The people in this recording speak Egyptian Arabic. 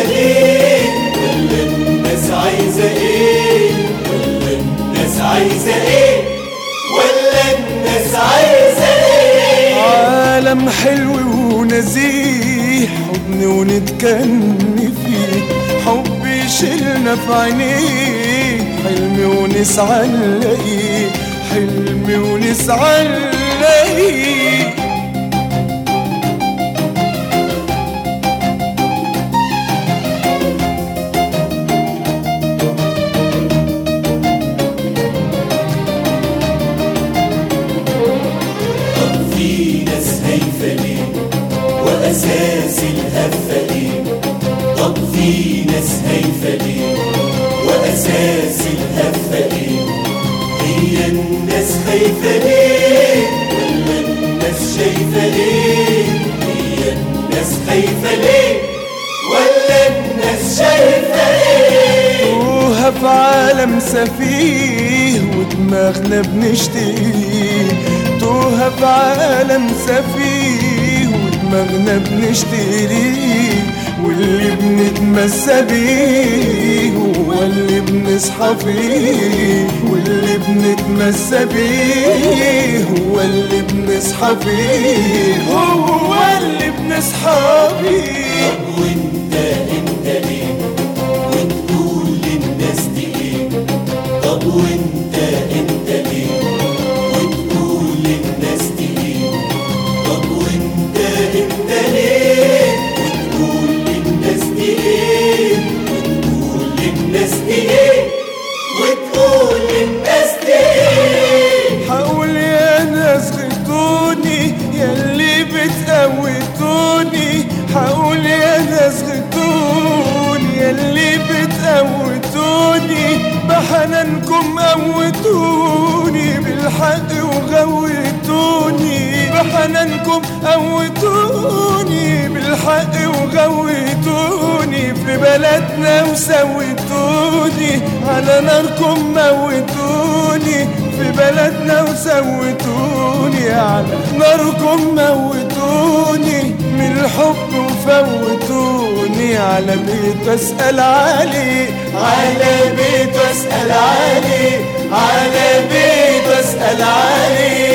ليه ولا الناس عايزة ايه ولا الناس عايزة ايه ولا الناس عايزة ايه عالم حلو ونزيه حضن ونتكني فيه حب يشيلنا في عينيه حلم ونسعى نلاقيه حلم ونسعى نلاقيه طب في ناس هايفة ليه وأساس الهفة ايه طب في ناس هايفة ليه وأساس الهفة ايه هي الناس خايفة ليه ولا الناس شايفة ليه هي الناس خايفة ليه ولا الناس شايفة ايه توها في عالم سفيه ودماغنا بنشتيه توها في عالم سفيه ودماغنا بنشتريه واللي بنتمسى بيه هو اللي بنصحى فيه واللي بنتمسى بيه هو اللي بنصحى فيه هو اللي بنصحى بيه طب وانت انت ليه وتقول للناس دي ايه طب وانت انت ليه وتقول للناس دي ايه طب وانت انت ليه وتقول للناس دي ايه وتقول للناس دي ايه وتقول للناس دي ايه حاول يا ناس غيتوني ياللي بتقوتوني حاول يا ناس غيتوني ياللي بتقوتوني بحنانكم قوتوني بالحق وغوتوني بحنانكم قوتوني بالحق وغوتوني في بلدنا وسوتوني على ناركم موتوني في بلدنا وسوتوني على ناركم موتوني من الحب وفوتوني على بيت اسأل عليه على بيت اسأل عليه على بيت اسأل عليه